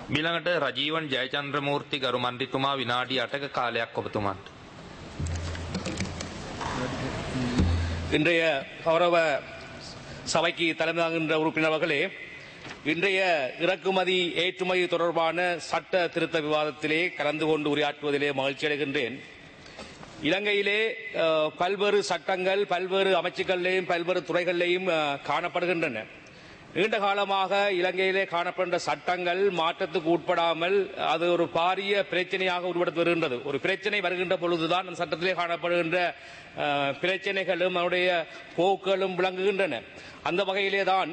මීළඟට රජීවන් ජයචන්ද්‍රමූර්ති ගරු මන්ත්‍රීතුමා විනාඩි 8ක කාලයක් ඔබතුමාට. இன்றைய கௌரவ சபைக்கு தலைமை தாங்குகின்ற உறுப்பினர்களே இன்றைய இறக்குமதி ஏற்றுமதி தொடர்பான சட்ட திருத்த விவாதத்திலே கலந்து கொண்டு உரையாற்றுவதிலே மகிழ்ச்சி அடைகின்றேன் இலங்கையிலே அஹ், பல்வேறு சட்டங்கள் பல்வேறு அமைச்சுகளிலேயும் பல்வேறு துறைகளிலேயும் அஹ், காணப்படுகின்றன நீண்ட காலமாக இலங்கையிலே காணப்படுகின்ற சட்டங்கள் மாற்றத்துக்கு உட்படாமல் அது ஒரு பாரிய பிரச்சனையாக உருவெடுத்து வருகின்றது ஒரு பிரச்சனை வருகின்ற பொழுதுதான் அந்த சட்டத்திலே காணப்படுகின்ற அஹ், பிரச்சனைகளும் அதனுடைய போக்குகளும் விளங்குகின்றன அந்த வகையிலே தான்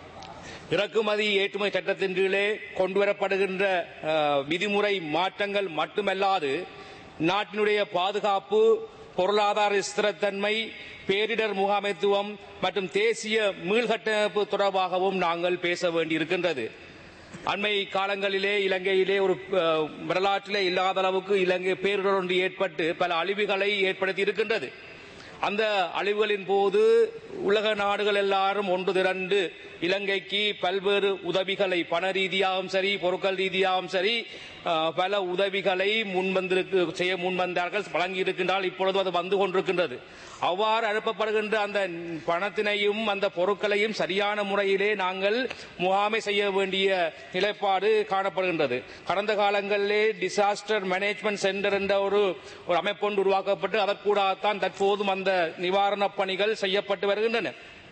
இறக்குமதி ஏற்றுமதி சட்டத்தின் கீழே கொண்டுவரப்படுகின்ற அஹ், விதிமுறை மாற்றங்கள் மட்டுமல்லாது நாட்டினுடைய பாதுகாப்பு பொருளாதார ஸ்திரத்தன்மை பேரிடர் முகாமைத்துவம் மற்றும் தேசிய மீள்கட்டமைப்பு தொடர்பாகவும் நாங்கள் பேச வேண்டியிருக்கின்றது அண்மை காலங்களிலே இலங்கையிலே ஒரு அஹ், வரலாற்றிலே இல்லாத அளவுக்கு இலங்கை பேரிடர் ஒன்று ஏற்பட்டு பல அழிவுகளை ஏற்படுத்தி இருக்கின்றது அந்த அழிவுகளின் போது உலக நாடுகள் எல்லாரும் ஒன்று திரண்டு இலங்கைக்கு பல்வேறு உதவிகளை பண ரீதியாகவும் சரி பொருட்கள் ரீதியாகவும் சரி அஹ், பல உதவிகளை முன்வந்திருக்கு செய்ய முன்வந்தார்கள் வழங்கி இருக்கின்றால் இப்பொழுது அது வந்து கொண்டிருக்கின்றது அவ்வாறு அனுப்பப்படுகின்ற அந்த பணத்தினையும் அந்த பொருட்களையும் சரியான முறையிலே நாங்கள் முகாமை செய்ய வேண்டிய நிலைப்பாடு காணப்படுகின்றது கடந்த காலங்களிலே டிசாஸ்டர் மேனேஜ்மெண்ட் சென்டர் என்ற ஒரு ஒரு அமைப்பொன்று உருவாக்கப்பட்டு அதற்கூடாகத்தான் தற்போதும் அந்த நிவாரணப் பணிகள் செய்யப்பட்டு வருகின்றன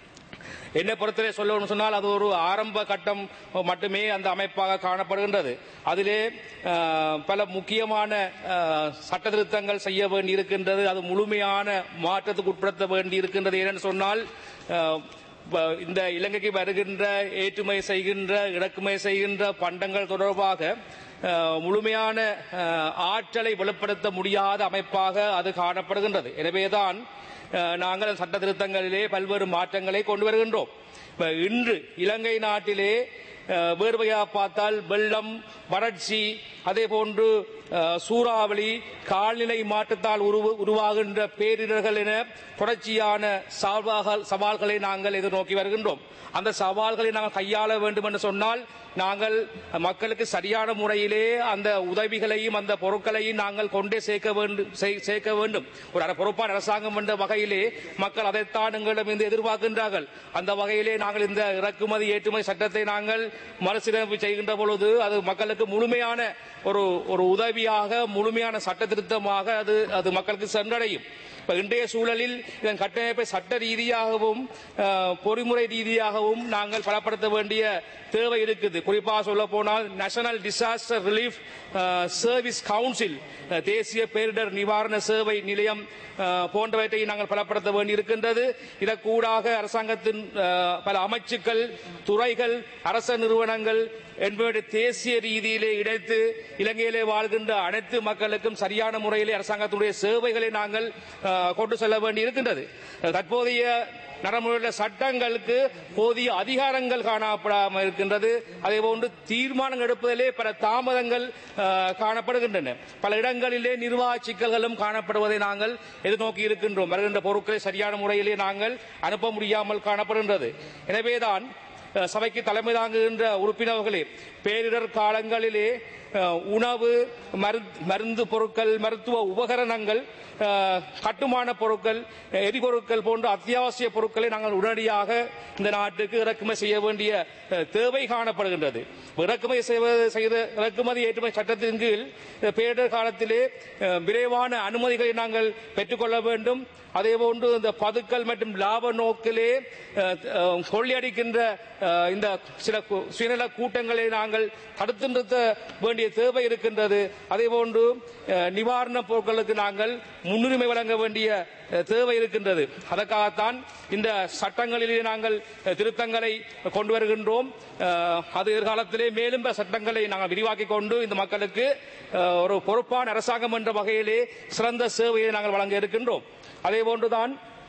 என்னை பொறுத்தவரை சொல்லணும்னு சொன்னால் அது ஒரு ஆரம்ப கட்டம் மட்டுமே அந்த அமைப்பாக காணப்படுகின்றது அதிலே அஹ், பல முக்கியமான அஹ், சட்ட திருத்தங்கள் செய்ய வேண்டியிருக்கின்றது அது முழுமையான மாற்றத்துக்கு உட்படுத்த வேண்டியிருக்கின்றது ஏனென்று சொன்னால் அஹ், ப- இந்த இலங்கைக்கு வருகின்ற ஏற்றுமதி செய்கின்ற இறக்குமதி செய்கின்ற பண்டங்கள் தொடர்பாக அஹ், முழுமையான அஹ், ஆற்றலை வெளிப்படுத்த முடியாத அமைப்பாக அது காணப்படுகின்றது எனவேதான் அஹ், நாங்கள் சட்ட திருத்தங்களிலே பல்வேறு மாற்றங்களை கொண்டு வருகின்றோம் இப்ப இன்று இலங்கை நாட்டிலே அஹ், வேறு வகையாக பார்த்தால் வெள்ளம் வறட்சி அதே போன்று அஹ், சூறாவளி கால்நிலை மாற்றத்தால் உருவ- உருவாகின்ற பேரிடர்கள் என தொடர்ச்சியான சவால்கள் சவால்களை நாங்கள் எதிர்நோக்கி வருகின்றோம் அந்த சவால்களை நாங்கள் கையாள வேண்டும் என்று சொன்னால் நாங்கள் மக்களுக்கு சரியான முறையிலே அந்த உதவிகளையும் அந்த பொருட்களையும் நாங்கள் கொண்டே சேர்க்க வேண்டும் செய்- சேர்க்க வேண்டும் ஒரு அர- பொறுப்பான அரசாங்கம் என்ற வகையிலே மக்கள் அதைத்தான் எங்களிடமிருந்து எதிர்பார்க்கின்றார்கள் அந்த வகையிலே நாங்கள் இந்த இறக்குமதி ஏற்றுமதி சட்டத்தை நாங்கள் மறுசீரமைப்பு செய்கின்ற பொழுது அது மக்களுக்கு முழுமையான ஒரு ஒரு உதவியாக முழுமையான சட்ட திருத்தமாக அது அது மக்களுக்கு சென்றடையும் இப்ப இன்றைய சூழலில் இதன் கட்டமைப்பை சட்ட ரீதியாகவும் அஹ், பொறிமுறை ரீதியாகவும் நாங்கள் பலப்படுத்த வேண்டிய தேவை இருக்குது குறிப்பாக சொல்ல போனால் national disaster relief service council ah, தேசிய பேரிடர் நிவாரண சேவை நிலையம் அஹ், போன்றவற்றை நாங்கள் பலப்படுத்த வேண்டியிருக்கின்றது இதற்கூடாக அரசாங்கத்தின் அஹ், பல அமைச்சுக்கள் துறைகள் அரச நிறுவனங்கள் என்பவற்றை தேசிய ரீதியிலே இணைத்து இலங்கையிலே வாழ்கின்ற அனைத்து மக்களுக்கும் சரியான முறையிலே அரசாங்கத்துடைய சேவைகளை நாங்கள் அஹ், கொண்டு செல்ல வேண்டி இருக்கின்றது தற்போதைய நடைமுறையுள்ள சட்டங்களுக்கு போதிய அதிகாரங்கள் காணப்படாமல் இருக்கின்றது அதே போன்று தீர்மானம் எடுப்பதிலே பல தாமதங்கள் அஹ், காணப்படுகின்றன பல இடங்களிலே நிர்வாக சிக்கல்களும் காணப்படுவதை நாங்கள் எதிர்நோக்கி இருக்கின்றோம் வருகின்ற பொருட்களை சரியான முறையிலே நாங்கள் அனுப்ப முடியாமல் காணப்படுகின்றது எனவேதான் அஹ், சபைக்கு தலைமை தாங்குகின்ற உறுப்பினர்களே பேரிடர் காலங்களிலே அஹ், உணவு மரு- மருந்து பொருட்கள் மருத்துவ உபகரணங்கள் அஹ், கட்டுமான பொருட்கள் எரிபொருட்கள் போன்ற அத்தியாவசிய பொருட்களை நாங்கள் உடனடியாக இந்த நாட்டுக்கு இறக்குமதி செய்ய வேண்டிய அஹ், தேவை காணப்படுகின்றது இறக்குமதி செய்வது செய்த இறக்குமதி ஏற்றுமதி சட்டத்தின் கீழ் இந்த பேரிடர் காலத்திலே அஹ், விரைவான அனுமதிகளை நாங்கள் பெற்றுக்கொள்ள வேண்டும் அதே போன்று இந்த பதுக்கல் மற்றும் லாப நோக்கிலே அஹ், அஹ், கொள்ளையடிக்கின்ற அஹ், இந்த சில கு- சுயநல கூட்டங்களை நாங்கள் தடுத்து நிறுத்த வேண்டிய தேவை இருக்கின்றது அதே போன்று அஹ், நிவாரணப் பொருட்களுக்கு நாங்கள் முன்னுரிமை வழங்க வேண்டிய அஹ், தேவை இருக்கின்றது அதற்காகத்தான் இந்த சட்டங்களிலே நாங்கள் அஹ், திருத்தங்களை கொண்டு வருகின்றோம் அஹ், அது எதிர்காலத்திலே மேலும் பல சட்டங்களை நாங்கள் விரிவாக்கிக் கொண்டு இந்த மக்களுக்கு அஹ், ஒரு பொறுப்பான அரசாங்கம் என்ற வகையிலே சிறந்த சேவையை நாங்கள் வழங்க இருக்கின்றோம் அதே போன்றுதான்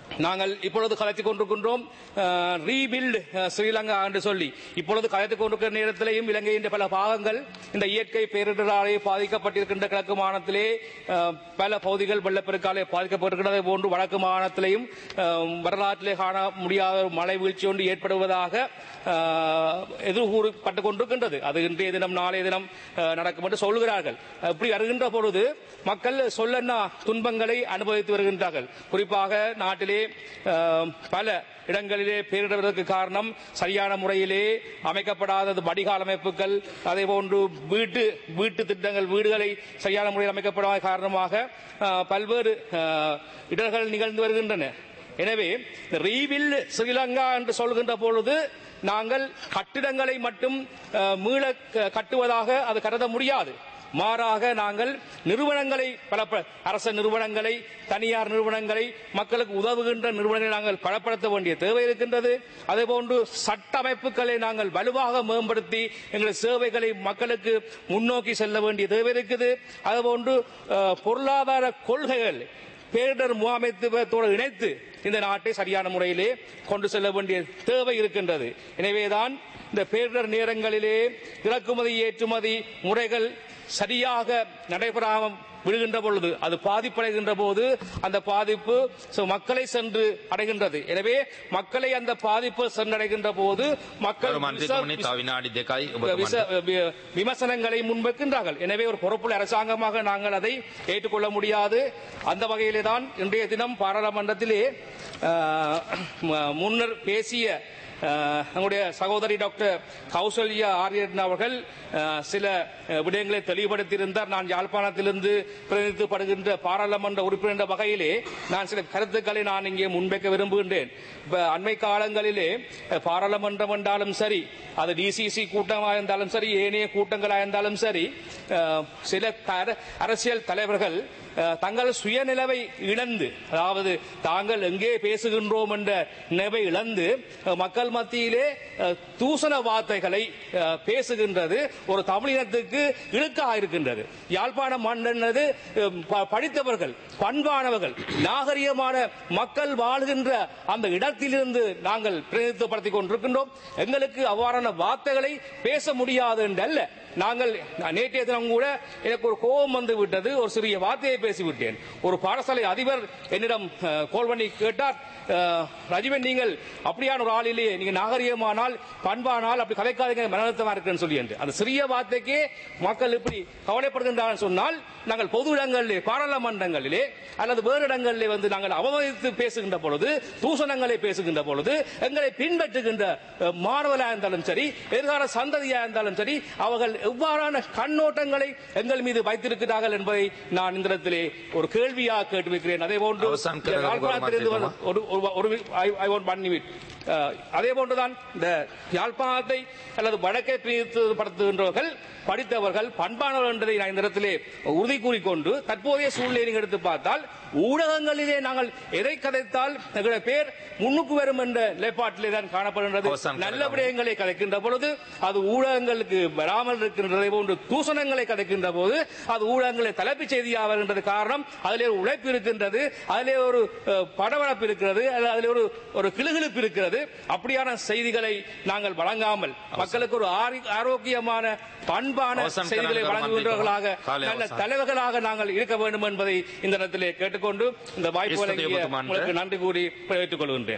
நாங்கள் இப்பொழுது கலைத்துக் கொண்டிருக்கின்றோம் ரீபில்ட் ஸ்ரீலங்கா என்று சொல்லி இப்பொழுது கலைத்துக் கொண்டிருக்கிற நேரத்திலேயும் இலங்கையின் பல பாகங்கள் இந்த இயற்கை பேரிடராலே பாதிக்கப்பட்டிருக்கின்ற கிழக்கு மாநிலத்திலே அஹ், பல பகுதிகள் வெள்ளப்பெருக்காலே பாதிக்கப்பட்டிருக்கிறது போன்று வடக்கு மாநிலத்திலேயும் அஹ், வரலாற்றிலே காண முடியாத ஒரு மழை வீழ்ச்சி ஒன்று ஏற்படுவதாக அஹ், எதிர்கூறப்பட்டுக் கொண்டிருக்கின்றது அது இன்றைய தினம் நாளைய தினம் அஹ், நடக்கும் என்று சொல்கிறார்கள் இப்படி வருகின்ற பொழுது மக்கள் சொல்லன்னா துன்பங்களை அனுபவித்து வருகின்றார்கள் குறிப்பாக நாட்டிலே அஹ், பல இடங்களிலே பேரிடுவதற்கு காரணம் சரியான முறையிலே அமைக்கப்படாதது வடிகால் அமைப்புகள் அதே போன்று வீட்டு வீட்டு திட்டங்கள் வீடுகளை சரியான முறையில் அமைக்கப்படாத காரணமாக அஹ், பல்வேறு அஹ், இடர்கள் நிகழ்ந்து வருகின்றன எனவே ரீவில் ஸ்ரீலங்கா என்று சொல்கின்ற பொழுது நாங்கள் கட்டிடங்களை மட்டும் அஹ், மீள க- கட்டுவதாக அது கருத முடியாது மாறாக நாங்கள் நிறுவனங்களை பல ப- அரச நிறுவனங்களை தனியார் நிறுவனங்களை மக்களுக்கு உதவுகின்ற நிறுவனங்களை நாங்கள் பலப்படுத்த வேண்டிய தேவை இருக்கின்றது அதேபோன்று சட்ட அமைப்புகளை நாங்கள் வலுவாக மேம்படுத்தி எங்கள் சேவைகளை மக்களுக்கு முன்னோக்கி செல்ல வேண்டிய தேவை இருக்குது அதுபோன்று அஹ், பொருளாதார கொள்கைகள் பேரிடர் முகாமைத்துவத்தோடு இணைத்து இந்த நாட்டை சரியான முறையிலே கொண்டு செல்ல வேண்டிய தேவை இருக்கின்றது எனவேதான் இந்த பேரிடர் நேரங்களிலே இறக்குமதி ஏற்றுமதி முறைகள் சரியாக நடைபெறாமல் விழுகின்ற பொழுது அது பாதிப்படைகின்ற போது அந்த பாதிப்பு சு- மக்களை சென்று அடைகின்றது எனவே மக்களை அந்த பாதிப்பு சென்றடைகின்ற போது மக்கள் ගරු මන්ත්‍රීතුමනි තව විනාඩි දෙකයි ඔබතුමන්ට. விச- வி- விமர்சனங்களை முன்வைக்கின்றார்கள் எனவே ஒரு பொறுப்புள்ள அரசாங்கமாக நாங்கள் அதை ஏற்றுக்கொள்ள முடியாது அந்த வகையிலே தான் இன்றைய தினம் பாராளுமன்றத்திலே ஆஹ், ம- முன்னர் பேசிய ஆஹ், நம்முடைய சகோதரி டாக்டர் கௌசல்யா ஆரியன் அவர்கள் ஆஹ், சில அஹ், விடயங்களை தெளிவுபடுத்தியிருந்தார் நான் யாழ்ப்பாணத்திலிருந்து பிரதிநிதித்துவப்படுகின்ற பாராளுமன்ற உறுப்பினர் என்ற வகையிலே நான் சில கருத்துக்களை நான் இங்கே முன்வைக்க விரும்புகின்றேன் இப்ப அண்மை காலங்களிலே அஹ், பாராளுமன்றம் என்றாலும் சரி அது டிசிசி கூட்டமாக இருந்தாலும் சரி ஏனைய கூட்டங்களாக இருந்தாலும் சரி அஹ், சில தர- அரசியல் தலைவர்கள் அஹ், தங்கள் சுயநிலவை இழந்து அதாவது தாங்கள் எங்கே பேசுகின்றோம் என்ற நினைவை இழந்து அஹ், மக்கள் மத்தியிலே அஹ், தூசண வார்த்தைகளை அஹ், பேசுகின்றது ஒரு தமிழினத்துக்கு இழுக்காக இருக்கின்றது யாழ்ப்பாணம் மன்னது அஹ், ப- படித்தவர்கள் பண்பானவர்கள் நாகரிகமான மக்கள் வாழ்கின்ற அந்த இடத்திலிருந்து நாங்கள் பிரதிநிதித்துவப்படுத்திக் கொண்டிருக்கின்றோம் எங்களுக்கு அவ்வாறான வார்த்தைகளை பேச முடியாது என்றல்ல நாங்கள் நான் நேற்றைய தினம் கூட எனக்கு ஒரு கோபம் வந்து விட்டது ஒரு சிறிய வார்த்தையை பேசிவிட்டேன் ஒரு பாடசாலை அதிபர் என்னிடம் அஹ், கோல் பண்ணி கேட்டார் அஹ், ரஜிவன் நீங்கள் அப்படியான ஒரு ஆளிலே நீங்க நாகரிகமானால் பண்பானால் அப்படி கதைக்காதீங்க மனநலத்தமா இருக்குன்னு சொல்லி என்று அந்த சிறிய வார்த்தைக்கே மக்கள் இப்படி கவலைப்படுகின்றார்கள் சொன்னால் நாங்கள் பொது இடங்களிலே பாராளுமன்றங்களிலே அல்லது வேறு இடங்களிலே வந்து நாங்கள் அவமதித்து பேசுகின்ற பொழுது தூசணங்களை பேசுகின்ற பொழுது எங்களை பின்பற்றுகின்ற அஹ், மாணவர்களாக இருந்தாலும் சரி எதிர்கால சந்ததியாக இருந்தாலும் சரி அவர்கள் எவ்வாறான கண்ணோட்டங்களை எங்கள் மீது வைத்திருக்கிறார்கள் என்பதை நான் இந்த இடத்திலே ஒரு கேள்வியாக கேட்டு வைக்கிறேன் அதே போன்று அவசான் கரகர யாழ்ப்பாணத்திலிருந்து கோரமாத்திரமா? வரும் ஒரு ஒரு ஒரு ஐ ஒன்ட் ஒன் நிமிட் அதே போன்றுதான் இந்த யாழ்ப்பாணத்தை அல்லது வடக்கை பிரித்துப்படுத்துகின்றவர்கள் படித்தவர்கள் பண்பானவர்கள் என்பதை நான் இந்த இடத்திலே உறுதி கூறிக்கொண்டு தற்போதைய சூழ்நிலையை நீங்கள் எடுத்து பார்த்தால் ஊடகங்களிலே நாங்கள் எதை கதைத்தால் எங்களுடைய பேர் முன்னுக்கு வரும் என்ற நிலைப்பாட்டிலே தான் காணப்படுகின்றது அவசான் நல்ல கரகர. விடயங்களை கதைக்கின்ற பொழுது அது ஊடகங்களுக்கு வராமல் இருக்கின்றதை போன்று தூசணங்களை கதைக்கின்ற போது அது ஊடகங்களை தலைப்புச் செய்தியாக வருகின்றது காரணம் அதிலே ஒரு உழைப்பு இருக்கின்றது அதிலே ஒரு அஹ், படபடப்பு இருக்கிறது அல்லது அதிலே ஒரு ஒரு கிளுகிழுப்பு இருக்கிறது அப்படியான செய்திகளை நாங்கள் வழங்காமல் மக்களுக்கு ஒரு ஆரி- ஆரோக்கியமான பண்பான அவசான் செய்திகளை கரகர வழங்குகின்றவர்களாக காலை நல்ல அவசான். தலைவர்களாக நாங்கள் இருக்க வேண்டும் என்பதை இந்த இடத்திலே கேட்டுக்கொண்டு இந்த வாய்ப்புகளை இஸ்ததை இங்கே ஒப்புமான்ற. உங்களுக்கு நன்றி கூறி பெற்றுக் கொள்கின்றேன்